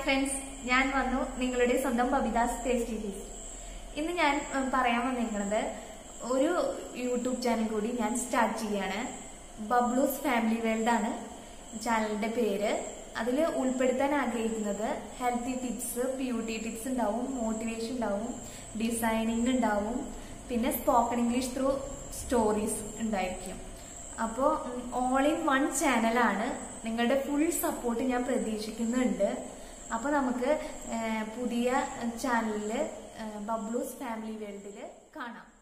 friends ഞാൻ വന്നു നിങ്ങളുടെ സ്വന്തം ബബിതാസ് ടേസ്റ്റി ഫീസ് ഇന്ന് ഞാൻ ഉം, പറയാൻ വന്നിരിക്കുന്നത് ഒരു യൂട്യൂബ് ചാനൽ കൂടി ഞാൻ സ്റ്റാർട്ട് ചെയ്യാണ് ബബ്ലൂസ് ഫാമിലി വേൾഡ് ആണ് ചാനലിന്റെ പേര് അതിൽ ഉൾപ്പെടുത്താൻ ആഗ്രഹിക്കുന്നത് ഹെൽത്തി ടിപ്സ് ബ്യൂട്ടി ടിപ്സ് ഉണ്ടാവും മോട്ടിവേഷൻ ഉണ്ടാവും ഡിസൈനിങ് ഉണ്ടാവും പിന്നെ സ്പോക്കൺ ഇംഗ്ലീഷ് ത്രൂ സ്റ്റോറീസ് ഉണ്ടായിരിക്കും അപ്പോൾ ഓൾ ഇൻ വൺ ചാനലാണ് നിങ്ങളുടെ ഫുൾ സപ്പോർട്ട് ഞാൻ പ്രതീക്ഷിക്കുന്നുണ്ട് അപ്പോൾ നമുക്ക് ഏഹ്, പുതിയ ചാനലിൽ ബബ്ലൂസ് ഫാമിലി വേൾഡിൽ കാണാം